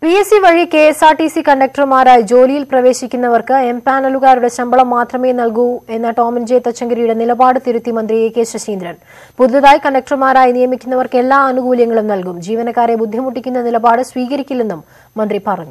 P S C വഴി K S R T C കണ്ടക്ടർമാരായി ജോലിയിൽ പ്രവേശിക്കുന്നവർക്ക് എം പാനലുകാരുടെ ശമ്പളം മാത്രമേ നൽകൂ എന്ന ടോമൻ ജെ തച്ചങ്കരിയുടെ നിലപാട് തിരുത്തി മന്ത്രി എ കെ ശശീന്ദ്രൻ പുതുതായി കണ്ടക്ടർമാരായി നിയമിക്കുന്നവർക്ക് എല്ലാ ആനുകൂല്യങ്ങളും നൽകും ജീവനക്കാരെ ബുദ്ധിമുട്ടിക്കുന്ന നിലപാട് സ്വീകരിക്കില്ലെന്നും മന്ത്രി പറഞ്ഞു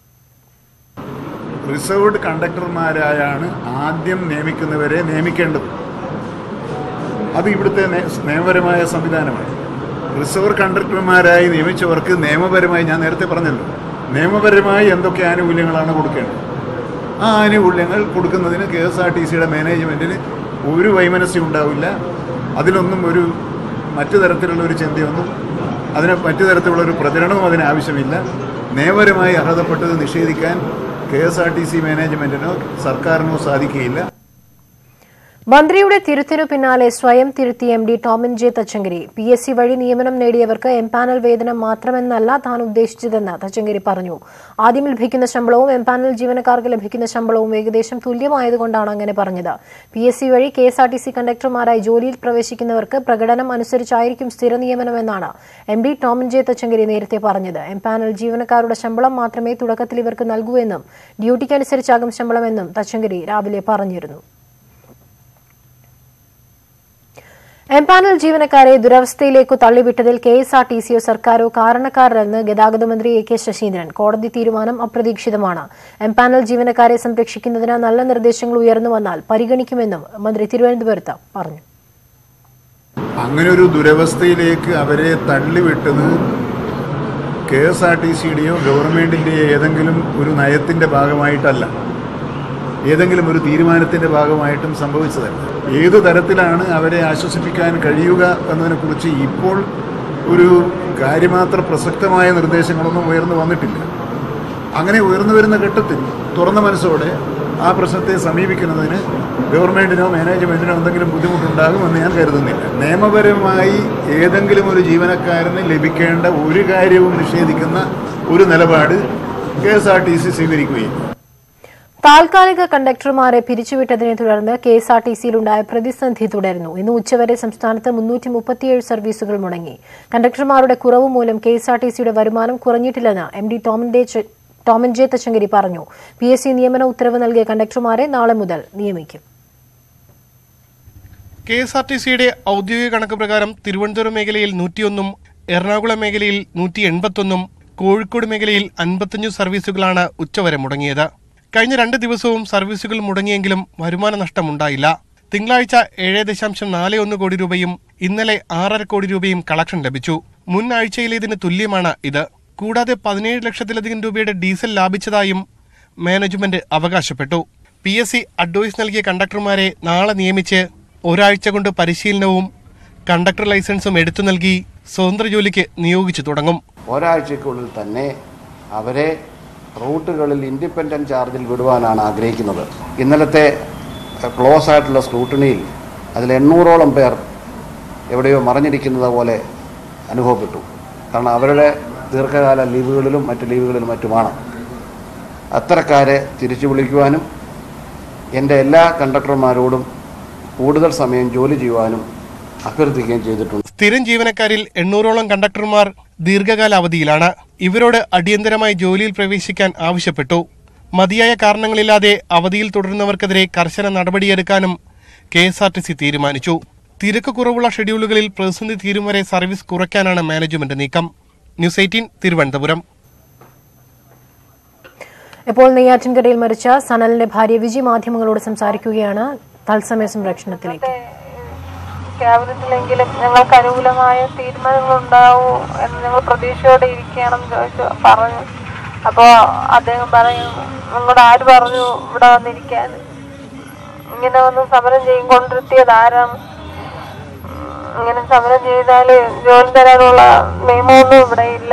റിസർവ്ഡ് കണ്ടക്ടർമാരായാണ് ആദ്യം നിയമിക്കുന്നവരെ നിയമിക്കേണ്ടത് അത് ഇവിടുത്തെ നേ- നിയമപരമായ സംവിധാനമാണ് റിസർവ് കണ്ടക്ടർമാരായി നിയമിച്ചവർക്ക് നിയമപരമായി ഞാൻ നേരത്തെ പറഞ്ഞല്ലോ നിയമപരമായി എന്തൊക്കെ ആനുകൂല്യങ്ങളാണ് കൊടുക്കേണ്ടത് ആ ആനുകൂല്യങ്ങൾ കൊടുക്കുന്നതിന് കെ എസ് ആർ ടി സിയുടെ മാനേജ്മെൻറ്റിന് ഒരു വൈമനസ്യം ഉണ്ടാവില്ല അതിലൊന്നും ഒരു മറ്റു തരത്തിലുള്ള ഒരു ചിന്തയൊന്നും അതിന് മറ്റു തരത്തിലുള്ള ഒരു പ്രചരണവും അതിന് ആവശ്യമില്ല നിയമപരമായി അർഹതപ്പെട്ടത് നിഷേധിക്കാൻ K S R T C മാനേജ്മെൻറ്റിനോ സർക്കാരിനോ സാധിക്കുകയില്ല മന്ത്രിയുടെ തിരുത്തിനു പിന്നാലെ സ്വയം തിരുത്തി M D Tomin J Thachankary P S C വഴി നിയമനം നേടിയവർക്ക് എംപാനൽ വേതനം മാത്രമെന്നല്ല താൻ ഉദ്ദേശിച്ചതെന്ന് തച്ചങ്കരി പറഞ്ഞു ആദ്യം ലഭിക്കുന്ന ശമ്പളവും എംപാനൽ ജീവനക്കാർക്ക് ലഭിക്കുന്ന ശമ്പളവും ഏകദേശം തുല്യമായതുകൊണ്ടാണ് അങ്ങനെ പറഞ്ഞത് പി എസ് സി വഴി K S R T C കണ്ടക്ടർമാരായി ജോലിയിൽ പ്രവേശിക്കുന്നവർക്ക് പ്രകടനം അനുസരിച്ചായിരിക്കും സ്ഥിര നിയമനമെന്നാണ് M D Tomin J Thachankary നേരത്തെ പറഞ്ഞത് എംപാനൽ ജീവനക്കാരുടെ ശമ്പളം മാത്രമേ തുടക്കത്തിൽ ഇവർക്ക് നൽകൂ എന്നും ഡ്യൂട്ടിക്കനുസരിച്ചാകും ശമ്പളമെന്നും തച്ചങ്കരി രാവിലെ പറഞ്ഞിരുന്നു എംപാനൽ ജീവനക്കാരെ ദുരവസ്ഥയിലേക്കു തള്ളിവിട്ടതിൽ കെ എസ് ആർ ടി സിയോ സർക്കാരോ കാരണക്കാരല്ലെന്ന് ഗതാഗത മന്ത്രി എ കെ ശശീന്ദ്രൻ കോടതി തീരുമാനം അപ്രതീക്ഷിതമാണ് എംപാനൽ ജീവനക്കാരെ സംരക്ഷിക്കുന്നതിന് നല്ല നിർദ്ദേശങ്ങൾ ഉയർന്നു വന്നാൽ പരിഗണിക്കുമെന്നും മന്ത്രി തിരുവനന്തപുരത്ത് പറഞ്ഞു അങ്ങനെ ഒരു ദുരവസ്ഥയിലേക്ക് അവരെ തള്ളിവിട്ടത് കെ എസ് ആർ ടി സിയുടെയോ ഗവൺമെൻറ്റിൻ്റെയോ ഏതെങ്കിലും ഒരു നയത്തിൻ്റെ ഭാഗമായിട്ടല്ല ഏതെങ്കിലും ഒരു തീരുമാനത്തിൻ്റെ ഭാഗമായിട്ടും സംഭവിച്ചതല്ല ഏത് തരത്തിലാണ് അവരെ ആശ്വസിപ്പിക്കാൻ കഴിയുക എന്നതിനെക്കുറിച്ച് ഇപ്പോൾ ഒരു കാര്യമാത്ര പ്രസക്തമായ നിർദ്ദേശങ്ങളൊന്നും ഉയർന്നു വന്നിട്ടില്ല അങ്ങനെ ഉയർന്നു വരുന്ന ഘട്ടത്തിൽ തുറന്ന മനസ്സോടെ ആ പ്രശ്നത്തെ സമീപിക്കുന്നതിന് ഗവൺമെൻറ്റിനോ മാനേജ്മെൻറ്റിനോ എന്തെങ്കിലും ബുദ്ധിമുട്ടുണ്ടാകുമെന്ന് ഞാൻ കരുതുന്നില്ല നിയമപരമായി ഏതെങ്കിലും ഒരു ജീവനക്കാരന് ലഭിക്കേണ്ട ഒരു കാര്യവും നിഷേധിക്കുന്ന ഒരു നിലപാട് K S R T C സ്വീകരിക്കുകയില്ല താൽക്കാലിക കണ്ടക്ടർമാരെ പിരിച്ചുവിട്ടതിനെ തുടർന്ന് കെ എസ് ആർ ടി സിയിലുണ്ടായ പ്രതിസന്ധി തുടരുന്നു ഇന്ന് ഉച്ചവരെ സംസ്ഥാനത്ത് മുന്നൂറ്റി മുപ്പത്തിയേഴ് സർവീസുകൾ മുടങ്ങി കണ്ടക്ടർമാരുടെ കുറവ് മൂലം കെ എസ് ആർ ടി സിയുടെ വരുമാനം കുറഞ്ഞിട്ടില്ലെന്ന് എം ഡി ടോമൻ ഡേ ചെ- ടോമൻ ജെ തച്ചങ്കരി പറഞ്ഞു പി എസ് സി നിയമന ഉത്തരവ് നൽകിയ കണ്ടക്ടർമാരെ നാളെ മുതൽ നിയമിക്കും കെ എസ് ആർ ടി സിയുടെ ഔദ്യോഗിക കണക്ക് പ്രകാരം തിരുവനന്തപുരം മേഖലയിൽ നൂറ്റിയൊന്നും എറണാകുളം മേഖലയിൽ നൂറ്റി എൺപത്തൊന്നും കോഴിക്കോട് മേഖലയിൽ അൻപത്തഞ്ചു സർവീസുകളാണ് ഉച്ചവരെ മുടങ്ങിയത് കഴിഞ്ഞ രണ്ട് ദിവസവും സർവീസുകൾ മുടങ്ങിയെങ്കിലും വരുമാന നഷ്ടമുണ്ടായില്ല തിങ്കളാഴ്ച ഏഴ് ദശാംശം നാല് ഒന്ന് കോടി രൂപയും ഇന്നലെ ആറര കോടി രൂപയും കളക്ഷൻ ലഭിച്ചു മുൻ ആഴ്ചയിലേതിന് തുല്യമാണ് ഇത് കൂടാതെ പതിനേഴ് ലക്ഷത്തിലധികം രൂപയുടെ ഡീസൽ ലാഭിച്ചതായും മാനേജ്മെന്റ് അവകാശപ്പെട്ടു പി എസ് സി അഡ്വൈസ് നൽകിയ കണ്ടക്ടർമാരെ നാളെ നിയമിച്ച് ഒരാഴ്ച കൊണ്ട് പരിശീലനവും കണ്ടക്ടർ ലൈസൻസും എടുത്തു നൽകി സ്വതന്ത്ര ജോലിക്ക് നിയോഗിച്ചു തുടങ്ങും ഒരാഴ്ചയ്ക്കുള്ളിൽ തന്നെ അവരെ റൂട്ടുകളിൽ ഇൻഡിപെൻഡൻറ്റ് ചാർജിൽ വിടുവാനാണ് ആഗ്രഹിക്കുന്നത് ഇന്നലത്തെ ക്ലോസ് ആയിട്ടുള്ള സ്ക്രൂട്ടണിയിൽ അതിൽ എണ്ണൂറോളം പേർ എവിടെയോ മറഞ്ഞിരിക്കുന്നത് പോലെ അനുഭവപ്പെട്ടു കാരണം അവരുടെ ദീർഘകാല ലീവുകളിലും മറ്റ് ലീവുകളിലും മറ്റുമാണ് അത്തരക്കാരെ തിരിച്ചു വിളിക്കുവാനും എൻ്റെ എല്ലാ കണ്ടക്ടർമാരോടും കൂടുതൽ സമയം ജോലി ചെയ്യുവാനും അഭ്യർത്ഥിക്കുകയും ചെയ്തിട്ടുണ്ട് സ്ഥിരം ജീവനക്കാരിൽ എണ്ണൂറോളം കണ്ടക്ടർമാർ ദീർഘകാല അവധിയിലാണ് ഇവരോട് അടിയന്തരമായി ജോലിയിൽ പ്രവേശിക്കാൻ ആവശ്യപ്പെട്ടു മതിയായ കാരണങ്ങളില്ലാതെ അവധിയിൽ തുടരുന്നവർക്കെതിരെ കർശന നടപടിയെടുക്കാനും K S R T C തീരുമാനിച്ചു തിരക്ക് കുറവുള്ള ഷെഡ്യൂളുകളിൽ പ്രതിസന്ധി തീരും വരെ സർവീസ് കുറയ്ക്കാനാണ് മാനേജ്മെന്റ് നീക്കം ന്യൂസ് എയ്റ്റീൻ തിരുവനന്തപുരം ഇപ്പോൾ നെയ്യാറ്റിൻകരയിൽ മരിച്ച സനലിന്റെ ഭാര്യ വിജി മാധ്യമങ്ങളോട് സംസാരിക്കുകയാണ് തത്സമയ സംരക്ഷണത്തിലേക്ക് ക്യാബിനറ്റിലെങ്കിലും ഞങ്ങൾക്ക് അനുകൂലമായ തീരുമാനങ്ങൾ ഉണ്ടാവൂ എന്ന് ഞങ്ങൾ പ്രതീക്ഷയോടെ ഇരിക്കുകയാണെന്ന് ചോദിച്ചു പറഞ്ഞു അപ്പോൾ അദ്ദേഹം പറയും നിങ്ങളോട് ആര് പറഞ്ഞു ഇവിടെ വന്നിരിക്കാൻ ഇങ്ങനെ വന്ന് സമരം ചെയ്യും കൊണ്ടിരുത്തിയത് ആരാണ് ഇങ്ങനെ സമരം ചെയ്താൽ ജോലി തരാനുള്ള നിയമമൊന്നും ഇവിടെ ഇല്ല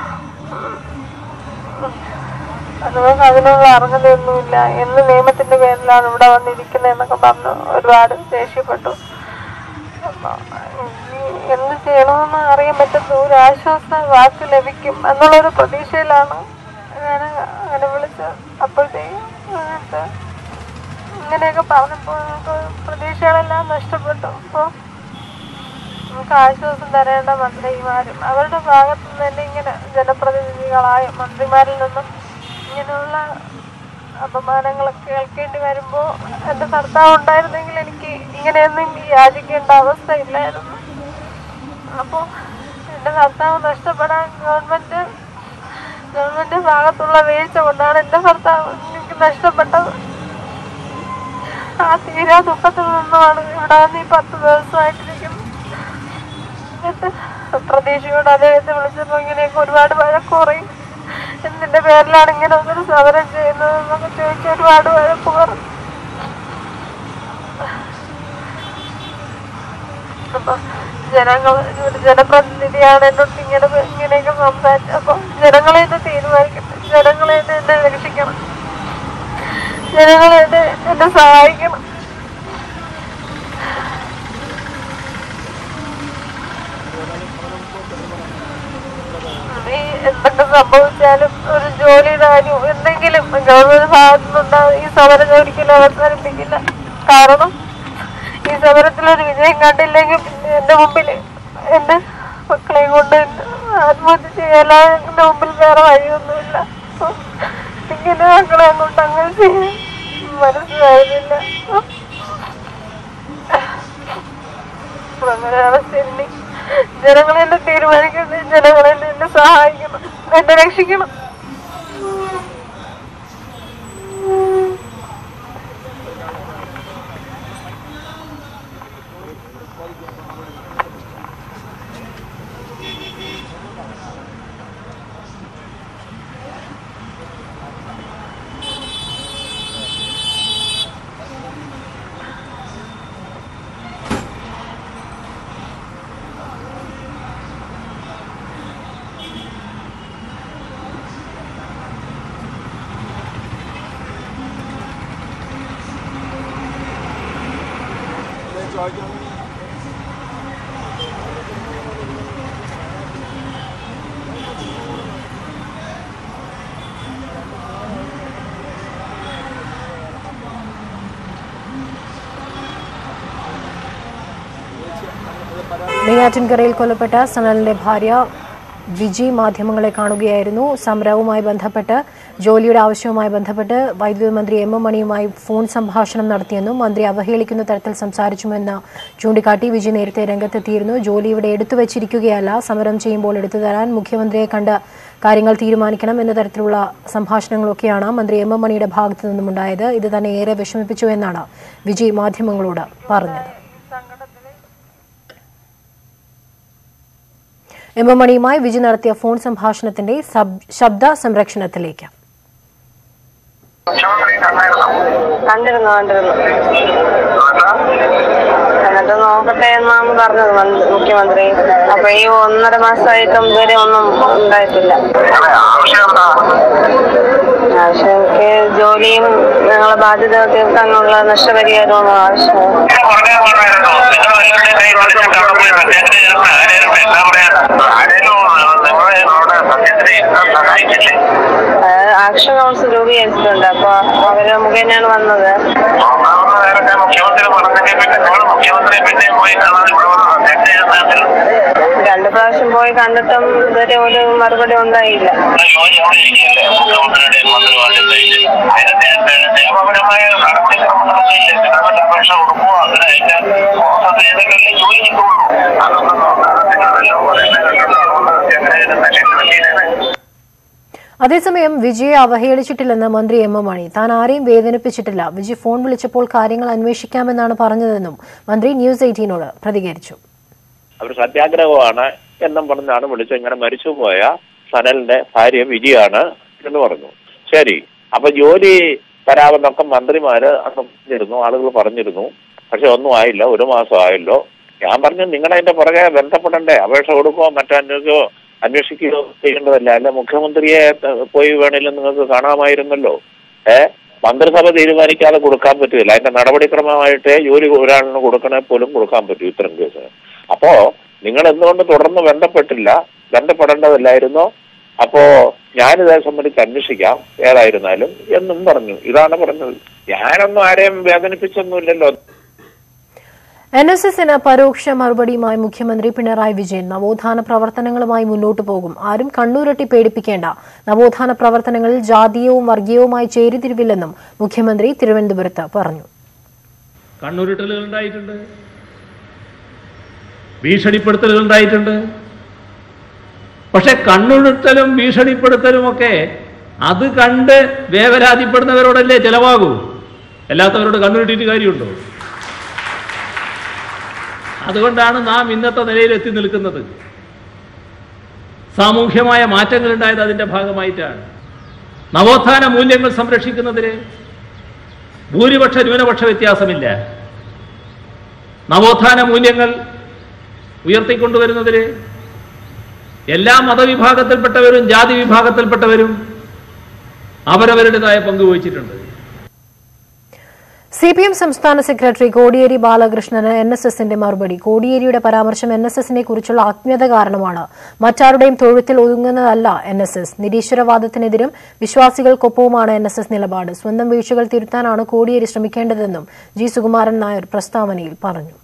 നിങ്ങൾക്ക് അതിനുള്ള അർഹതയൊന്നുമില്ല എന്ന് നിയമത്തിന്റെ പേരിലാണ് ഇവിടെ വന്നിരിക്കുന്നത് എന്നൊക്കെ പറഞ്ഞു ഒരുപാട് ദേഷ്യപ്പെട്ടു അപ്പൊ ഇനി എന്ത് ചെയ്യണമെന്ന് അറിയാൻ പറ്റുന്ന ഒരു ആശ്വാസ വാക്ക് ലഭിക്കും എന്നുള്ളൊരു പ്രതീക്ഷയിലാണ് ഞാൻ അങ്ങനെ വിളിച്ചത് അപ്പോഴത്തേക്കും അങ്ങനത്തെ ഇങ്ങനെയൊക്കെ പറഞ്ഞപ്പോൾ നമുക്ക് പ്രതീക്ഷകളെല്ലാം നഷ്ടപ്പെട്ടു അപ്പോൾ നമുക്ക് ആശ്വാസം തരേണ്ട മന്ത്രിമാരും അവരുടെ ഭാഗത്തു നിന്ന് തന്നെ ഇങ്ങനെ ജനപ്രതിനിധികളായ മന്ത്രിമാരിൽ നിന്നും ഇങ്ങനെയുള്ള അപമാനങ്ങളൊക്കെ കേൾക്കേണ്ടി വരുമ്പോൾ എൻ്റെ ഭർത്താവ് ഉണ്ടായിരുന്നെങ്കിൽ എനിക്ക് ഇങ്ങനെയൊന്നും യാചിക്കേണ്ട അവസ്ഥയില്ലായിരുന്നു അപ്പോൾ എൻ്റെ ഭർത്താവ് നഷ്ടപ്പെടാൻ ഗവൺമെൻറ് ഗവൺമെൻറ് ഭാഗത്തുള്ള വീഴ്ച കൊണ്ടാണ് എൻ്റെ ഭർത്താവ് എനിക്ക് നഷ്ടപ്പെട്ടത് ആ തീരാ ദുഃഖത്തിൽ നിന്നുമാണ് ഇവിടെ വന്ന് ഈ പത്ത് ദിവസമായിട്ടിരിക്കുന്നത് എന്നിട്ട് പ്രതീക്ഷയോട് അദ്ദേഹത്തെ വിളിച്ചപ്പോൾ ഇങ്ങനെയൊക്കെ ഒരുപാട് വഴക്ക് പറയും എന്തിന്റെ പേരിലാണ് ഇങ്ങനെ ഒരു സമരം ചെയ്യുന്നത് എന്നൊക്കെ ചോദിച്ച് ഒരുപാട് വഴക്ക് പറയും അപ്പൊ ജനങ്ങൾ ഒരു ജനപ്രതിനിധിയാണ് എന്നോട് ഇങ്ങനെ ഇങ്ങനെയൊക്കെ സംസാരിച്ചത് അപ്പൊ ജനങ്ങളെ തന്നെ തീരുമാനിക്കട്ടെ ജനങ്ങളെ തന്നെ എന്നെ രക്ഷിക്കണം ജനങ്ങളെ എന്നെ എന്നെ സഹായിക്കണം ഈ എന്തൊക്കെ സംഭവിച്ചാലും ഒരു ജോലി കാര്യവും എന്തെങ്കിലും ഗവൺമെന്റ് ഭാഗത്തു നിന്നുണ്ടാവും ഈ സമരം ഒരിക്കലും അവസാനിപ്പിക്കില്ല കാരണം ഈ സമരത്തിലൊരു വിജയം കണ്ടില്ലെങ്കിൽ പിന്നെ എന്റെ മുമ്പിൽ എന്റെ മക്കളെയും കൊണ്ട് ആത്മഹത്യ ചെയ്യാനാണ് എന്റെ മുമ്പിൽ വേറെ വഴിയൊന്നുമില്ല അപ്പൊ ഇങ്ങനെ മക്കളെ കൊണ്ട് അങ്ങനെ ചെയ്യാൻ മനസ്സിലായിരുന്നില്ല അങ്ങനെ അവസ്ഥയിൽ ജനങ്ങളെ എന്നെ തീരുമാനിക്കട്ടെ ജനങ്ങളെ എന്നെ സഹായിക്കണം എന്നെ രക്ഷിക്കണം നെയ്യാറ്റിൻകരയിൽ കൊല്ലപ്പെട്ട സനലിന്റെ ഭാര്യ വിജി മാധ്യമങ്ങളെ കാണുകയായിരുന്നു സമരവുമായി ബന്ധപ്പെട്ട് ജോലിയുടെ ആവശ്യവുമായി ബന്ധപ്പെട്ട് വൈദ്യുതി മന്ത്രി എം എം മണിയുമായി ഫോൺ സംഭാഷണം നടത്തിയെന്നും മന്ത്രി അവഹേളിക്കുന്ന തരത്തിൽ സംസാരിച്ചുമെന്ന് ചൂണ്ടിക്കാട്ടി വിജി നേരത്തെ രംഗത്തെത്തിയിരുന്നു ജോലി ഇവിടെ എടുത്തു വച്ചിരിക്കുകയല്ല സമരം ചെയ്യുമ്പോൾ എടുത്തു തരാൻ മുഖ്യമന്ത്രിയെ കണ്ട് കാര്യങ്ങൾ തീരുമാനിക്കണം എന്ന തരത്തിലുള്ള സംഭാഷണങ്ങളൊക്കെയാണ് മന്ത്രി എം എം മണിയുടെ ഭാഗത്തു നിന്നുമുണ്ടായത് ഇത് തന്നെ ഏറെ വിഷമിപ്പിച്ചു എന്നാണ് വിജി മാധ്യമങ്ങളോട് പറഞ്ഞത് എം എം മണിയുമായി വിജി നടത്തിയ ഫോൺ സംഭാഷണത്തിന്റെ സബ്- ശബ്ദ സംരക്ഷണത്തിലേക്ക് കണ്ടിരുന്നു കണ്ടിരുന്നു എന്നിട്ട് നോക്കട്ടെ എന്നാണ് പറഞ്ഞത് മന്ത്രി- മുഖ്യമന്ത്രി അപ്പൊ ഈ ഒന്നര മാസമായിട്ടും ഇതുവരെ ഒന്നും ഉണ്ടായിട്ടില്ല ആവശ്യം എനിക്ക് ജോലിയും ഞങ്ങളെ ബാധ്യത തീർക്കാനുള്ള നഷ്ടപരിഹാരവും ആവശ്യം ആക്ഷൻ കൗൺസിൽ രൂപീകരിച്ചിട്ടുണ്ട് അപ്പൊ അവര് മുഖേനയാണ് വന്നത് മുഖ്യമന്ത്രി പറഞ്ഞെങ്കിൽ പിന്നെ നമ്മൾ മുഖ്യമന്ത്രി പിന്നെ പോയി കാണാൻ ഇവിടെ വന്നു രണ്ടു പ്രാവശ്യം പോയി കണ്ടിട്ടും ഇതുവരെ ഒരു മറുപടി ഉണ്ടായില്ല ജോലി അവിടെ ഇരിക്കുകയല്ലേ മുഖ്യമന്ത്രിയുടെയും മന്ത്രിമാരുടെയും അതിന് നിയമപരമായ നടപടിക്രമങ്ങളൊന്നും അപേക്ഷ കൊടുക്കുമോ അതിന് അതിന്റെ ഏതെങ്കിലും ജോലി കിട്ടുള്ളൂ അതൊന്നും നോക്കാറില്ല പറയുന്നത് അതേസമയം വിജയെ അവഹേളിച്ചിട്ടില്ലെന്ന് മന്ത്രി എം എം മണി താൻ ആരെയും വേദനിപ്പിച്ചിട്ടില്ല വിജയ് ഫോൺ വിളിച്ചപ്പോൾ കാര്യങ്ങൾ അന്വേഷിക്കാമെന്നാണ് പറഞ്ഞതെന്നും മന്ത്രി ന്യൂസ് എയ്റ്റീനോട് പ്രതികരിച്ചു അവർ സത്യാഗ്രഹമാണ് എന്നും പറഞ്ഞാണ് വിളിച്ച് ഇങ്ങനെ മരിച്ചുപോയ സനലിന്റെ ഭാര്യ വിജിയാണ് എന്ന് പറഞ്ഞു ശരി അപ്പൊ ജോലി തരാമെന്നൊക്കെ മന്ത്രിമാര് അന്ന് പറഞ്ഞിരുന്നു ആളുകൾ പറഞ്ഞിരുന്നു പക്ഷെ ഒന്നും ആയില്ല ഒരു മാസം ആയല്ലോ ഞാൻ പറഞ്ഞു നിങ്ങളതിന്റെ പുറകെ ബന്ധപ്പെടണ്ടേ അപേക്ഷ കൊടുക്കുകയോ മറ്റന്വേഷിക്കുകയോ അന്വേഷിക്കുകയോ ചെയ്യേണ്ടതല്ല അല്ല മുഖ്യമന്ത്രിയെ ത- പോയി വേണേലും നിങ്ങൾക്ക് കാണാമായിരുന്നല്ലോ ഏ മന്ത്രിസഭ തീരുമാനിക്കാതെ കൊടുക്കാൻ പറ്റില്ല അതിന്റെ നടപടിക്രമമായിട്ട് ജോലി ഒരാളിന് കൊടുക്കണേ പോലും കൊടുക്കാൻ പറ്റൂ ഇത്തരം കേസിന് അപ്പോ നിങ്ങൾ എന്തുകൊണ്ട് തുടർന്ന് ബന്ധപ്പെട്ടില്ല ബന്ധപ്പെടേണ്ടതല്ലായിരുന്നോ അപ്പോ ഞാനിതേ സംബന്ധിച്ച് അന്വേഷിക്കാം ഏതായിരുന്നാലും എന്നും പറഞ്ഞു ഇതാണ് പറഞ്ഞത് ഞാനൊന്നും ആരെയും വേദനിപ്പിച്ചൊന്നുമില്ലല്ലോ എൻ എസ് എസിന് പരോക്ഷ മറുപടിയുമായി മുഖ്യമന്ത്രി പിണറായി വിജയൻ നവോത്ഥാന പ്രവർത്തനങ്ങളുമായി മുന്നോട്ടു പോകും ആരും കണ്ണൂരട്ടി പേടിപ്പിക്കേണ്ട നവോത്ഥാന പ്രവർത്തനങ്ങളിൽ ജാതീയവും വർഗീയവുമായി ചേരിതിരിവില്ലെന്നും മുഖ്യമന്ത്രി തിരുവനന്തപുരത്ത് പറഞ്ഞു കണ്ണുരുട്ടലുകൾ ഉണ്ടായിട്ടുണ്ട് ഭീഷണിപ്പെടുത്തലുകൾ ഉണ്ടായിട്ടുണ്ട് പക്ഷെ കണ്ണുരുട്ടലും ഭീഷണിപ്പെടുത്തലും ഒക്കെ അത് കണ്ട് വേവലാതിപ്പെടുന്നവരോടല്ലേ ചെലവാകൂ അല്ലാത്തവരോട് കണ്ണുരുട്ടിയിട്ട് കാര്യമുണ്ടോ അതുകൊണ്ടാണ് നാം ഇന്നത്തെ നിലയിൽ എത്തി നിൽക്കുന്നത് സാമൂഹ്യമായ മാറ്റങ്ങൾ ഉണ്ടായത് അതിന്റെ ഭാഗമായിട്ടാണ് നവോത്ഥാന മൂല്യങ്ങൾ സംരക്ഷിക്കുന്നതിന് ഭൂരിപക്ഷ ന്യൂനപക്ഷ വ്യത്യാസമില്ല നവോത്ഥാന മൂല്യങ്ങൾ ഉയർത്തിക്കൊണ്ടുവരുന്നതിന് എല്ലാ മതവിഭാഗത്തിൽപ്പെട്ടവരും ജാതി വിഭാഗത്തിൽപ്പെട്ടവരും അവരവരുടേതായ പങ്ക് വഹിച്ചിട്ടുണ്ട് സി പി എം സംസ്ഥാന സെക്രട്ടറി കോടിയേരി ബാലകൃഷ്ണന് എൻ എസ് എസിന്റെ മറുപടി കോടിയേരിയുടെ പരാമർശം എൻ എസ് എസിനെ കുറിച്ചുള്ള ആത്മീയത കാരണമാണ് മറ്റാരുടെയും തൊഴുത്തിൽ ഒതുങ്ങുന്നതല്ല എൻ എസ് എസ് നിരീശ്വരവാദത്തിനെതിരും വിശ്വാസികൾക്കൊപ്പവുമാണ് എൻ എസ് എസ് നിലപാട് സ്വന്തം വീഴ്ചകൾ തിരുത്താനാണ് കോടിയേരി ശ്രമിക്കേണ്ടതെന്നും ജി സുകുമാരൻ നായർ പ്രസ്താവനയിൽ പറഞ്ഞു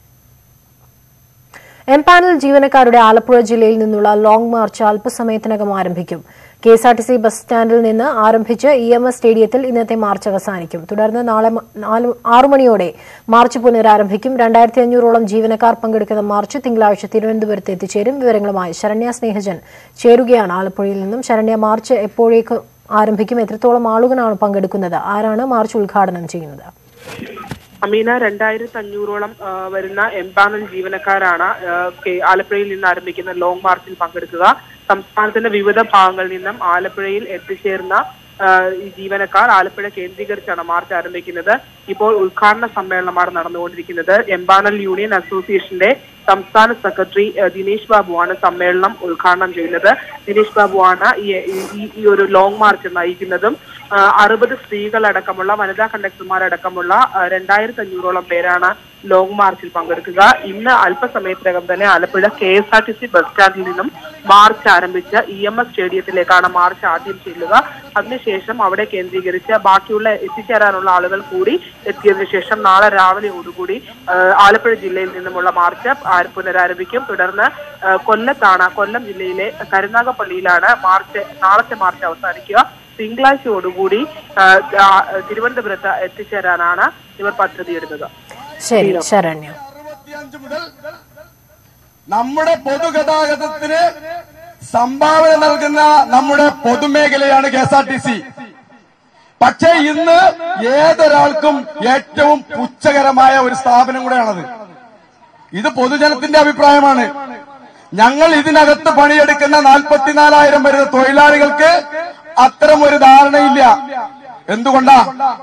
എംപാനൽ ജീവനക്കാരുടെ ആലപ്പുഴ ജില്ലയിൽ നിന്നുള്ള ലോങ് മാർച്ച് അല്പസമയത്തിനകം ആരംഭിക്കും K S R T C bus സ്റ്റാൻഡിൽ നിന്ന് ആരംഭിച്ച് ഇ എം എസ് സ്റ്റേഡിയത്തിൽ ഇന്നത്തെ മാർച്ച് അവസാനിക്കും തുടർന്ന് നാളെ മ- നാല് ആറു മണിയോടെ മാർച്ച് പുനരാരംഭിക്കും രണ്ടായിരത്തി അഞ്ഞൂറോളം ജീവനക്കാർ പങ്കെടുക്കുന്ന മാർച്ച് തിങ്കളാഴ്ച തിരുവനന്തപുരത്ത് എത്തിച്ചേരും വിവരങ്ങളുമായി ശരണ്യ സ്നേഹജൻ ചേരുകയാണ് ആലപ്പുഴയിൽ നിന്നും ശരണ്യ മാർച്ച് എപ്പോഴേക്ക് ആരംഭിക്കും എത്രത്തോളം ആളുകളാണ് പങ്കെടുക്കുന്നത് ആരാണ് മാർച്ച് ഉദ്ഘാടനം ചെയ്യുന്നത് അമീന രണ്ടായിരത്തി അഞ്ഞൂറോളം ആ, വരുന്ന എംപാനൽ ജീവനക്കാരാണ് ആ, കെ- ആലപ്പുഴയിൽ നിന്ന് ആരംഭിക്കുന്ന ലോങ് മാർച്ചിൽ പങ്കെടുക്കുക സംസ്ഥാനത്തിന്റെ വിവിധ ഭാഗങ്ങളിൽ നിന്നും ആലപ്പുഴയിൽ എത്തിച്ചേർന്ന ആ, ഈ ജീവനക്കാർ ആലപ്പുഴ കേന്ദ്രീകരിച്ചാണ് മാർച്ച് ആരംഭിക്കുന്നത് ഇപ്പോൾ ഉദ്ഘാടന സമ്മേളനമാണ് നടന്നുകൊണ്ടിരിക്കുന്നത് എംപാനൽ യൂണിയൻ അസോസിയേഷന്റെ സംസ്ഥാന സെക്രട്ടറി ആ, ദിനേശ് ബാബുവാണ് സമ്മേളനം ഉദ്ഘാടനം ചെയ്യുന്നത് ദിനേശ് ബാബുവാണ് ഈ ഈ- ഈ ഒരു ലോങ് മാർച്ച് നയിക്കുന്നതും ആ, അറുപത് സ്ത്രീകളടക്കമുള്ള വനിതാ കണ്ടക്ടർമാരടക്കമുള്ള ആ, രണ്ടായിരത്തി അഞ്ഞൂറോളം പേരാണ് ലോങ് മാർച്ചിൽ പങ്കെടുക്കുക ഇന്ന് അല്പസമയത്തിനകം തന്നെ Alappuzha K S R T C bus സ്റ്റാൻഡിൽ നിന്നും മാർച്ച് ആരംഭിച്ച് ഇ എം എസ് സ്റ്റേഡിയത്തിലേക്കാണ് മാർച്ച് ആദ്യം ചെല്ലുക അതിനുശേഷം അവിടെ കേന്ദ്രീകരിച്ച് ബാക്കിയുള്ള എത്തിച്ചേരാനുള്ള ആളുകൾ കൂടി എത്തിയതിനു ശേഷം നാളെ രാവിലെയോടുകൂടി ആ, ആലപ്പുഴ ജില്ലയിൽ നിന്നുമുള്ള മാർച്ച് ആ- പുനരാരംഭിക്കും തുടർന്ന് ആ, കൊല്ലത്താണ് കൊല്ലം ജില്ലയിലെ കരുനാഗപ്പള്ളിയിലാണ് മാർച്ച് നാളത്തെ മാർച്ച് അവസാനിക്കുക തിങ്കളാഴ്ചയോടുകൂടി ആ, ആ, തിരുവനന്തപുരത്ത് എത്തിച്ചേരാനാണ് ഇവർ പദ്ധതിയിടുന്നത് ശരി ശരണ്യ നമ്മുടെ പൊതുഗതാഗതത്തിന് സംഭാവന നൽകുന്ന നമ്മുടെ പൊതുമേഖലയാണ് K S R T C പക്ഷേ ഇന്ന് ഏതൊരാൾക്കും ഏറ്റവും പുച്ഛകരമായ ഒരു സ്ഥാപനം കൂടെയാണത് ഇത് പൊതുജനത്തിന്റെ അഭിപ്രായമാണ് ഞങ്ങൾ ഇതിനകത്ത് പണിയെടുക്കുന്ന നാൽപ്പത്തിനാലായിരം വരുന്ന തൊഴിലാളികൾക്ക് അത്തരം ഒരു ധാരണയില്ല എന്തുകൊണ്ടാ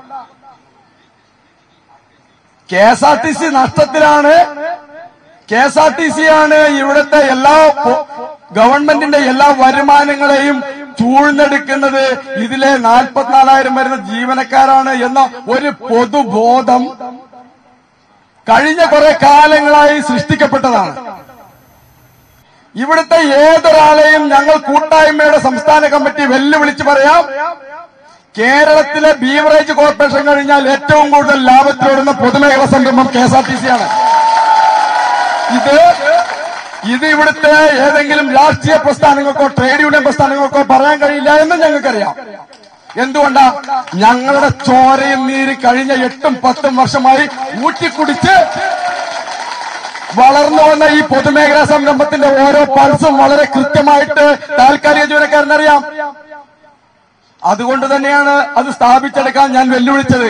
K S R T C നഷ്ടത്തിലാണ് K S R T C ആണ് ഇവിടുത്തെ എല്ലാ പൊ- ഗവൺമെന്റിന്റെ എല്ലാ വരുമാനങ്ങളെയും ചൂഴ്ന്നെടുക്കുന്നത് ഇതിലെ നാൽപ്പത്തിനാലായിരം വരുന്ന ജീവനക്കാരാണ് എന്ന ഒരു പൊതുബോധം കഴിഞ്ഞ കുറെ കാലങ്ങളായി സൃഷ്ടിക്കപ്പെട്ടതാണ് ഇവിടുത്തെ ഏതൊരാളെയും ഞങ്ങൾ കൂട്ടായ്മയുടെ സംസ്ഥാന കമ്മിറ്റി വെല്ലുവിളിച്ച് പറയാം കേരളത്തിലെ ബീവറേജ് കോർപ്പറേഷൻ കഴിഞ്ഞാൽ ഏറ്റവും കൂടുതൽ ലാഭത്തിലോടുന്ന പൊതുമേഖലാ സംരംഭം K S R T C ആണ് ഇത് ഇത് ഇവിടുത്തെ ഏതെങ്കിലും രാഷ്ട്രീയ പ്രസ്ഥാനങ്ങൾക്കോ ട്രേഡ് യൂണിയൻ പ്രസ്ഥാനങ്ങൾക്കോ പറയാൻ കഴിയില്ല എന്ന് ഞങ്ങൾക്കറിയാം എന്തുകൊണ്ടാ ഞങ്ങളുടെ ചോരയും നീര് കഴിഞ്ഞ എട്ടും പത്തും വർഷമായി ഊറ്റിക്കുടിച്ച് വളർന്നു വന്ന ഈ പൊതുമേഖലാ സംരംഭത്തിന്റെ ഓരോ പൾസും വളരെ കൃത്യമായിട്ട് താൽക്കാലിക ജീവനക്കാരനറിയാം അതുകൊണ്ട് തന്നെയാണ് അത് സ്ഥാപിച്ചെടുക്കാൻ ഞാൻ വെല്ലുവിളിച്ചത്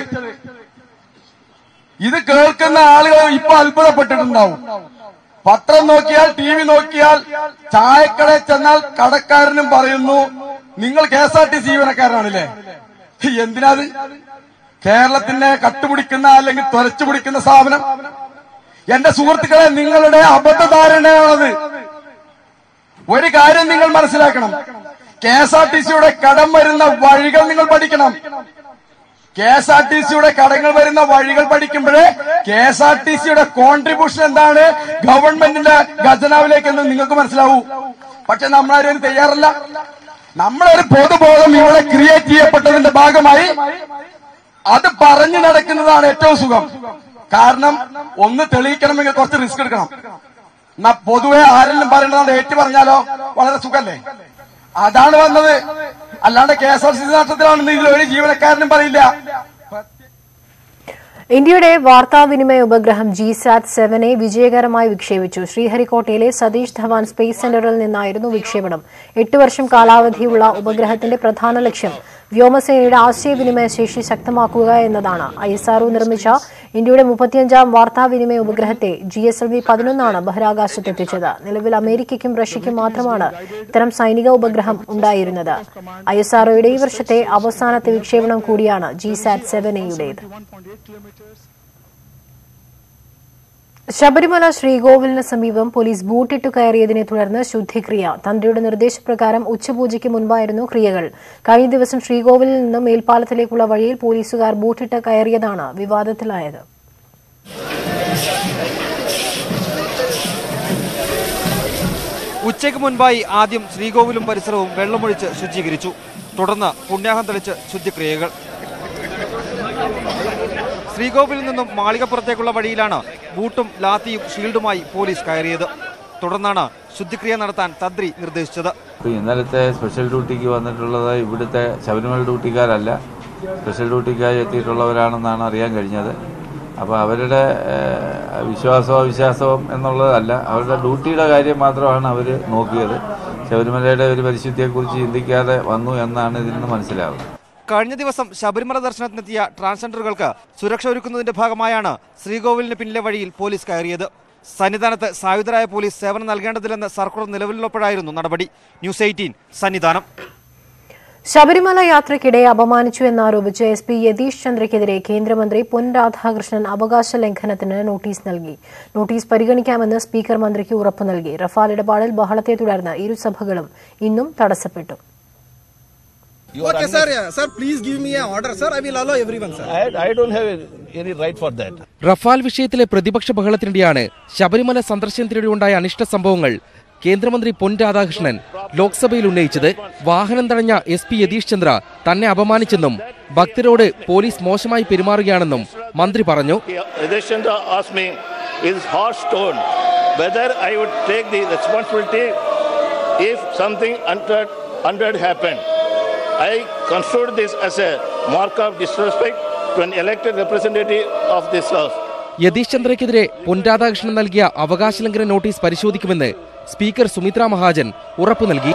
ഇത് കേൾക്കുന്ന ആളുകൾ ഇപ്പൊ അത്ഭുതപ്പെട്ടിട്ടുണ്ടാവും പത്രം നോക്കിയാൽ ടി വി നോക്കിയാൽ ചായക്കടയിൽ ചെന്നാൽ കടക്കാരനും പറയുന്നു നിങ്ങൾ K S R T C ജീവനക്കാരനാണല്ലേ എന്തിനാത് കേരളത്തിനെ കട്ടുപിടിക്കുന്ന അല്ലെങ്കിൽ തുരച്ചു പിടിക്കുന്ന സ്ഥാപനം എന്റെ സുഹൃത്തുക്കളെ നിങ്ങളുടെ അബദ്ധധാരണയാണത് ഒരു കാര്യം നിങ്ങൾ മനസ്സിലാക്കണം കെ എസ് ആർ ടി സിയുടെ കടം വരുന്ന വഴികൾ നിങ്ങൾ പഠിക്കണം കെ എസ് ആർ ടി സിയുടെ കടങ്ങൾ വരുന്ന വഴികൾ പഠിക്കുമ്പോഴേ കെ എസ് ആർ ടി സിയുടെ കോൺട്രിബ്യൂഷൻ എന്താണ് ഗവൺമെന്റിന്റെ ഖജനാവിലേക്ക് എന്ന് നിങ്ങൾക്ക് മനസ്സിലാവൂ പക്ഷെ നമ്മളാരും അതിന് തയ്യാറല്ല നമ്മളൊരു പൊതുബോധം ഇവിടെ ക്രിയേറ്റ് ചെയ്യപ്പെട്ടതിന്റെ ഭാഗമായി അത് പറഞ്ഞു നടക്കുന്നതാണ് ഏറ്റവും സുഖം കാരണം ഒന്ന് തെളിയിക്കണമെങ്കിൽ കുറച്ച് റിസ്ക് എടുക്കണം എന്നാ പൊതുവെ ആരെങ്കിലും പറയേണ്ടത് ഏറ്റു പറഞ്ഞാലോ വളരെ സുഖല്ലേ അതാണ് വന്നത് അല്ലാണ്ട് K S R C C നഷ്ടത്തിലാണെന്ന് ഇതിൽ ഒരു ജീവനക്കാരനും പറയില്ല ഇന്ത്യയുടെ വാർത്താവിനിമയ ഉപഗ്രഹം ജി സാറ്റ് സെവനെ വിജയകരമായി വിക്ഷേപിച്ചു ശ്രീഹരിക്കോട്ടയിലെ സതീഷ് ധവാൻ സ്പേസ് സെന്ററിൽ നിന്നായിരുന്നു വിക്ഷേപണം എട്ട് വർഷം കാലാവധിയുള്ള ഉപഗ്രഹത്തിന്റെ പ്രധാന ലക്ഷ്യം വ്യോമസേനയുടെ ആശയവിനിമയ ശേഷി ശക്തമാക്കുക എന്നതാണ് ഐ എസ് ആർഒ നിർമ്മിച്ച ഇന്ത്യയുടെ മുപ്പത്തിയഞ്ചാം വാർത്താവിനിമയ ഉപഗ്രഹത്തെ ജി എസ് എൽ വി പതിനൊന്നാണ് ബഹിരാകാശത്തെത്തിച്ചത് നിലവിൽ അമേരിക്കയ്ക്കും റഷ്യയ്ക്കും മാത്രമാണ് ഇത്തരം സൈനിക ഉപഗ്രഹം ഉണ്ടായിരുന്നത് ഐ എസ് ആർഒയുടെ ഈ വർഷത്തെ അവസാനത്തെ വിക്ഷേപണം കൂടിയാണ് ജി സാറ്റ് സെവൻ എയുടേത് ശബരിമല ശ്രീകോവിലിന് സമീപം പോലീസ് ബൂട്ടിട്ടു കയറിയതിനെ തുടർന്ന് ശുദ്ധിക്രിയ തന്ത്രിയുടെ നിർദ്ദേശപ്രകാരം ഉച്ചപൂജയ്ക്ക് മുൻപായിരുന്നു ക്രിയകൾ കഴിഞ്ഞ ദിവസം ശ്രീകോവിലിൽ നിന്നും മേൽപ്പാലത്തിലേക്കുള്ള വഴിയിൽ പോലീസുകാർ ബൂട്ടിട്ട് കയറിയതാണ് വിവാദത്തിലായത് ഉച്ചയ്ക്ക് മുൻപായി ആദ്യം ശ്രീകോവിലും പരിസരവും വെള്ളമൊഴിച്ച് ശുചീകരിച്ചു തുടർന്ന് പുണ്യാഹം തെളിച്ച് ശുദ്ധിക്രിയകൾ ശ്രീകോവിലിൽ നിന്നും മാളികപ്പുറത്തേക്കുള്ള വഴിയിലാണ് ബൂട്ടും ലാത്തിയും ഷീൽഡുമായി പോലീസ് കയറിയത് തുടർന്നാണ് ശുദ്ധിക്രിയ നടത്താൻ തന്ത്രി നിർദ്ദേശിച്ചത് അപ്പോൾ ഇന്നലത്തെ സ്പെഷ്യൽ ഡ്യൂട്ടിക്ക് വന്നിട്ടുള്ളത് ഇവിടുത്തെ ശബരിമല ഡ്യൂട്ടിക്കാരല്ല സ്പെഷ്യൽ ഡ്യൂട്ടിക്കായി എത്തിയിട്ടുള്ളവരാണെന്നാണ് അറിയാൻ കഴിഞ്ഞത് അപ്പോൾ അവരുടെ ഏഹ്, വിശ്വാസമോ അവിശ്വാസവും എന്നുള്ളതല്ല അവരുടെ ഡ്യൂട്ടിയുടെ കാര്യം മാത്രമാണ് അവർ നോക്കിയത് ശബരിമലയുടെ ഒരു പരിശുദ്ധിയെക്കുറിച്ച് ചിന്തിക്കാതെ വന്നു എന്നാണ് ഇതിൽ നിന്ന് മനസ്സിലാവുന്നത് കഴിഞ്ഞ ദിവസം ശബരിമല ദർശനത്തിനെത്തിയ ട്രാൻസ്ജെൻഡറുകൾക്ക് സുരക്ഷ ഒരുക്കുന്നതിന്റെ ഭാഗമായാണ് ശ്രീകോവിലിന് പിന്നിലെ വഴിയിൽ പോലീസ് കയറിയത് സന്നിധാനത്ത് സായുധരായ പോലീസ് സേവനം നൽകേണ്ടതില്ലെന്ന് സർക്കുലർ നിലവിലുള്ളപ്പോഴായിരുന്നു നടപടി ന്യൂസ് എയ്റ്റീൻ സന്നിധാനം ശബരിമല യാത്രയ്ക്കിടെ അപമാനിച്ചു എന്നാരോപിച്ച് എസ് പി യതീഷ് ചന്ദ്രയ്ക്കെതിരെ കേന്ദ്രമന്ത്രി പൊൻ രാധാകൃഷ്ണൻ അവകാശ ലംഘനത്തിന് നോട്ടീസ് നൽകി നോട്ടീസ് പരിഗണിക്കാമെന്ന് സ്പീക്കർ മന്ത്രിക്ക് ഉറപ്പു നൽകി റഫാൽ ഇടപാടിൽ ബഹളത്തെ തുടർന്ന് ഇരുസഭകളും ഇന്നും തടസ്സപ്പെട്ടു Okay, sir. Yeah. Sir, please give me an order, sir. I will allow everyone, sir. I, I don't have any right for that. Rafale വിഷയത്തിലെ പ്രതിപക്ഷ ബഹളത്തിനിടെയാണ് ശബരിമല സന്ദർശനത്തിനിടെ ഉണ്ടായ അനിഷ്ട സംഭവങ്ങൾ കേന്ദ്രമന്ത്രി പൊൻ രാധാകൃഷ്ണൻ ലോക്സഭയിൽ ഉന്നയിച്ചത് വാഹനം തടഞ്ഞ എസ് പി യതീഷ് ചന്ദ്ര തന്നെ അപമാനിച്ചെന്നും ഭക്തരോട് പോലീസ് മോശമായി പെരുമാറുകയാണെന്നും മന്ത്രി പറഞ്ഞു Yadish Chandra asked me in harsh tone whether I would take the responsibility if something untoward, untoward happened. I construed this as a mark of disrespect to an elected representative of this house. Yathish ചന്ദ്രയ്ക്കെതിരെ പൊൻ രാധാകൃഷ്ണൻ നൽകിയ അവകാശ ലംഘന notice പരിശോധിക്കുമെന്ന് speaker Sumitra Mahajan ഉറപ്പു നൽകി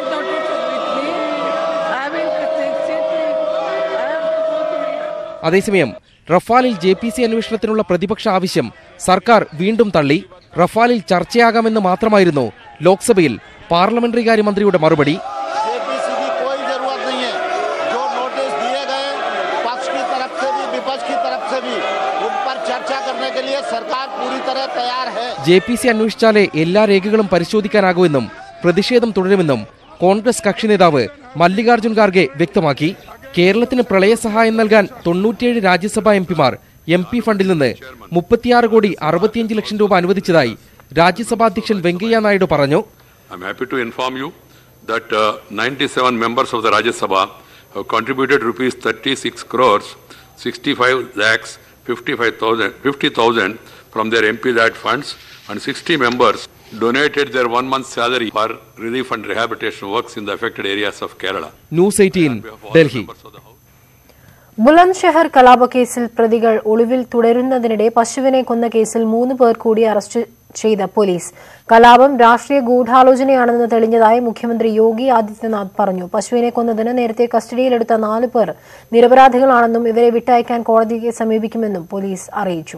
അതേസമയം റഫാലിൽ J P C അന്വേഷണത്തിനുള്ള പ്രതിപക്ഷ ആവശ്യം സർക്കാർ വീണ്ടും തള്ളി റഫാലിൽ ചർച്ചയാകാമെന്ന് മാത്രമായിരുന്നു ലോക്സഭയിൽ പാർലമെന്ററി കാര്യമന്ത്രിയുടെ മറുപടി जेपीसी की कोई जरूरत नहीं है जो नोटिस दिए गए पक्ष की तरफ से भी विपक्ष की तरफ से भी उन पर चर्चा करने के लिए सरकार पूरी तरह तैयार है ജെ പി സി അന്വേഷിച്ചാലേ എല്ലാ രേഖകളും പരിശോധിക്കാനാകൂവെന്നും പ്രതിഷേധം തുടരുമെന്നും കോൺഗ്രസ് കക്ഷി നേതാവ് മല്ലികാർജ്ജുൻ ഖാർഗെ വ്യക്തമാക്കി കേരളത്തിന് പ്രളയ സഹായം നൽകാൻ തൊണ്ണൂറ്റിയേഴ് രാജ്യസഭാ എംപിമാർ എം പി ഫണ്ടിൽ നിന്ന് മുപ്പത്തിയാറ് കോടി അറുപത്തിയഞ്ച് ലക്ഷം രൂപ അനുവദിച്ചതായി രാജ്യസഭാ അധ്യക്ഷൻ വെങ്കയ്യ നായിഡു പറഞ്ഞു I'm happy to inform you that uh, 97 members of the Rajya Sabha have contributed rupees 36 crores 65 lakhs 55,000 50,000 from their MP that funds and 60 members donated their one month salary for relief and rehabilitation works in the affected areas of Kerala. News eighteen Delhi Buland കലാപ കേസിൽ പ്രതികൾ ഒളിവിൽ തുടരുന്നതിനിടെ പശുവിനെ കൊന്ന കേസിൽ മൂന്ന് പേർ കൂടി അറസ്റ്റ് ചെയ്ത പോലീസ് കലാപം രാഷ്ട്രീയ ഗൂഢാലോചനയാണെന്ന് തെളിഞ്ഞതായി മുഖ്യമന്ത്രി യോഗി ആദിത്യനാഥ് പറഞ്ഞു പശുവിനെ കൊന്നതിന് നേരത്തെ കസ്റ്റഡിയിലെടുത്ത നാല് പേർ നിരപരാധികളാണെന്നും ഇവരെ വിട്ടയക്കാൻ കോടതിയെ സമീപിക്കുമെന്നും പോലീസ് അറിയിച്ചു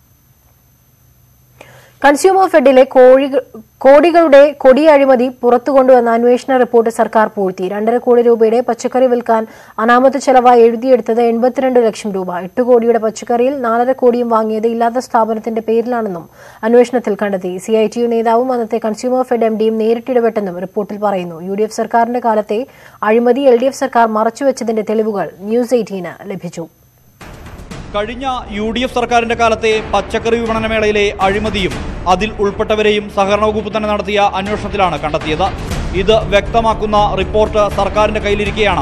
കൺസ്യൂമർ ഫെഡിലെ കോഴി- കോടികളുടെ കൊടി അഴിമതി പുറത്തുകൊണ്ടുവന്ന അന്വേഷണ റിപ്പോർട്ട് സർക്കാർ പൂഴ്ത്തി രണ്ടര കോടി രൂപയുടെ പച്ചക്കറി വിൽക്കാൻ അനാമത്ത് ചെലവായി എഴുതിയെടുത്തത് എൺപത്തിരണ്ട് ലക്ഷം രൂപ എട്ട് കോടിയുടെ പച്ചക്കറിയിൽ നാലര കോടിയും വാങ്ങിയത് ഇല്ലാത്ത സ്ഥാപനത്തിന്റെ പേരിലാണെന്നും അന്വേഷണത്തിൽ കണ്ടെത്തി സിഐടിയു നേതാവും അന്നത്തെ കൺസ്യൂമർ ഫെഡ് എം ഡിയും നേരിട്ടിടപെട്ടെന്നും റിപ്പോർട്ടിൽ പറയുന്നു യു ഡി എഫ് സർക്കാരിന്റെ കാലത്തെ അഴിമതി എൽ ഡി എഫ് സർക്കാർ മറച്ചുവെച്ചതിന്റെ തെളിവുകൾ ന്യൂസ് എയ്റ്റീന് ലഭിച്ചു കഴിഞ്ഞ യു ഡി എഫ് സർക്കാരിന്റെ കാലത്തെ പച്ചക്കറി വിപണന മേളയിലെ അഴിമതിയും അതിൽ ഉൾപ്പെട്ടവരെയും സഹകരണ വകുപ്പ് തന്നെ നടത്തിയ അന്വേഷണത്തിലാണ് കണ്ടെത്തിയത് ഇത് വ്യക്തമാക്കുന്ന റിപ്പോർട്ട് സർക്കാരിന്റെ കയ്യിലിരിക്കെയാണ്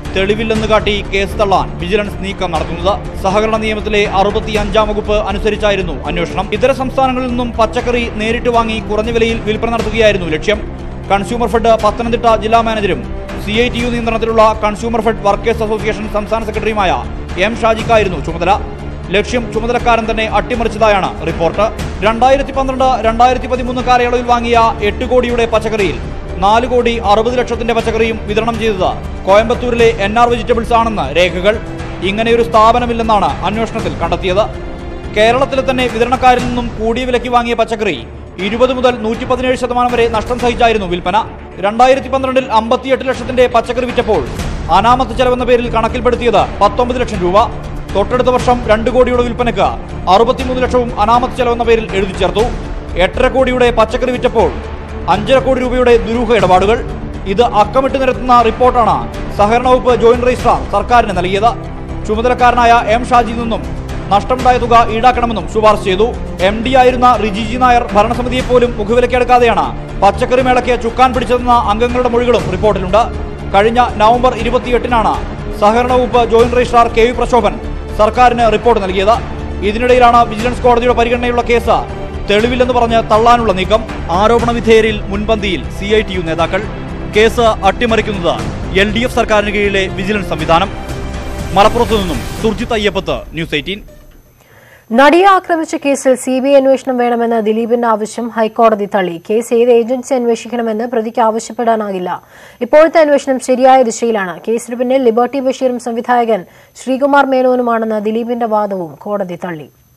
തെളിവില്ലെന്ന് കാട്ടി കേസ് തള്ളാൻ വിജിലൻസ് നീക്കം നടത്തുന്നത് സഹകരണ നിയമത്തിലെ അറുപത്തിയഞ്ചാം വകുപ്പ് അനുസരിച്ചായിരുന്നു അന്വേഷണം ഇതര സംസ്ഥാനങ്ങളിൽ നിന്നും പച്ചക്കറി നേരിട്ട് വാങ്ങി കുറഞ്ഞ വിലയിൽ വിൽപ്പന നടത്തുകയായിരുന്നു ലക്ഷ്യം കൺസ്യൂമർ ഫെഡ് പത്തനംതിട്ട ജില്ലാ മാനേജരും സി ഐ ടി യു നിയന്ത്രണത്തിലുള്ള കൺസ്യൂമർ ഫെഡ് വർക്കേഴ്സ് അസോസിയേഷൻ സംസ്ഥാന സെക്രട്ടറിയുമായ എം ഷാജിക്കായിരുന്നു ചുമതല ലക്ഷ്യം ചുമതലക്കാരൻ തന്നെ അട്ടിമറിച്ചതായാണ് റിപ്പോർട്ട് രണ്ടായിരത്തി പന്ത്രണ്ട് രണ്ടായിരത്തി പതിമൂന്ന് കാലയളവിൽ വാങ്ങിയ എട്ട് കോടിയുടെ പച്ചക്കറിയിൽ നാല് കോടി അറുപത് ലക്ഷത്തിന്റെ പച്ചക്കറിയും വിതരണം ചെയ്തത് കോയമ്പത്തൂരിലെ എൻ ആർ വെജിറ്റബിൾസ് ആണെന്ന് രേഖകൾ ഇങ്ങനെയൊരു സ്ഥാപനമില്ലെന്നാണ് അന്വേഷണത്തിൽ കണ്ടെത്തിയത് കേരളത്തിലെ തന്നെ വിതരണക്കാരിൽ നിന്നും കൂടിയ വിലയ്ക്ക് വാങ്ങിയ പച്ചക്കറി ഇരുപത് മുതൽ നൂറ്റി പതിനേഴ് ശതമാനം വരെ നഷ്ടം സഹിച്ചായിരുന്നു വിൽപ്പന രണ്ടായിരത്തി പന്ത്രണ്ടിൽ അമ്പത്തിയെട്ട് ലക്ഷത്തിന്റെ പച്ചക്കറി വിറ്റപ്പോൾ അനാമത്ത് ചെലവെന്ന പേരിൽ കണക്കിൽപ്പെടുത്തിയത് പത്തൊമ്പത് ലക്ഷം രൂപ തൊട്ടടുത്ത വർഷം രണ്ട് കോടിയുടെ വിൽപ്പനയ്ക്ക് അറുപത്തിമൂന്ന് ലക്ഷവും അനാമത്ത് ചെലവെന്ന പേരിൽ എഴുതി ചേർത്തു എട്ടര കോടിയുടെ പച്ചക്കറി വിറ്റപ്പോൾ അഞ്ചര കോടി രൂപയുടെ ദുരൂഹ ഇടപാടുകൾ ഇത് അക്കമിട്ട് നിരത്തുന്ന റിപ്പോർട്ടാണ് സഹകരണ വകുപ്പ് ജോയിന്റ് രജിസ്ട്രാർ സർക്കാരിന് നൽകിയത് ചുമതലക്കാരനായ എം ഷാജിയിൽ നിന്നും നഷ്ടമുണ്ടായ തുക ഈടാക്കണമെന്നും ശുപാർശ ചെയ്തു എം ഡി ആയിരുന്ന റിജിജി നായർ ഭരണസമിതിയെ പോലും മുഖവിലക്കെടുക്കാതെയാണ് പച്ചക്കറി മേളയ്ക്ക് ചുക്കാൻ പിടിച്ചതെന്ന അംഗങ്ങളുടെ മൊഴികളും റിപ്പോർട്ടിലുണ്ട് കഴിഞ്ഞ നവംബർ ഇരുപത്തിയെട്ടിനാണ് സഹകരണ വകുപ്പ് joint registrar K V Prashobhan സർക്കാരിന് റിപ്പോർട്ട് നൽകിയത് ഇതിനിടയിലാണ് വിജിലൻസ് കോടതിയുടെ പരിഗണനയുള്ള കേസ് തെളിവില്ലെന്ന് പറഞ്ഞ് തള്ളാനുള്ള നീക്കം ആരോപണ വിധേയരിൽ മുൻപന്തിയിൽ സി ഐ ടി യു നേതാക്കൾ കേസ് അട്ടിമറിക്കുന്നത് എൽ ഡി എഫ് സർക്കാരിന് കീഴിലെ വിജിലൻസ് സംവിധാനം മലപ്പുറത്തു നിന്നും സുർജിത് അയ്യപ്പത്ത് ന്യൂസ് എയ്റ്റീൻ നടിയെ ആക്രമിച്ച കേസിൽ സി ബി ഐ അന്വേഷണം വേണമെന്ന ദിലീപിന്റെ ആവശ്യം ഹൈക്കോടതി തള്ളി കേസ് ഏത് ഏജൻസി അന്വേഷിക്കണമെന്ന് പ്രതിക്ക് ആവശ്യപ്പെടാനാകില്ല ഇപ്പോഴത്തെ അന്വേഷണം ശരിയായ ദിശയിലാണ് കേസിന് പിന്നിൽ ലിബർട്ടി ബഷീറും സംവിധായകൻ ശ്രീകുമാർ മേനോനുമാണെന്ന ദിലീപിന്റെ വാദവും കോടതി തള്ളി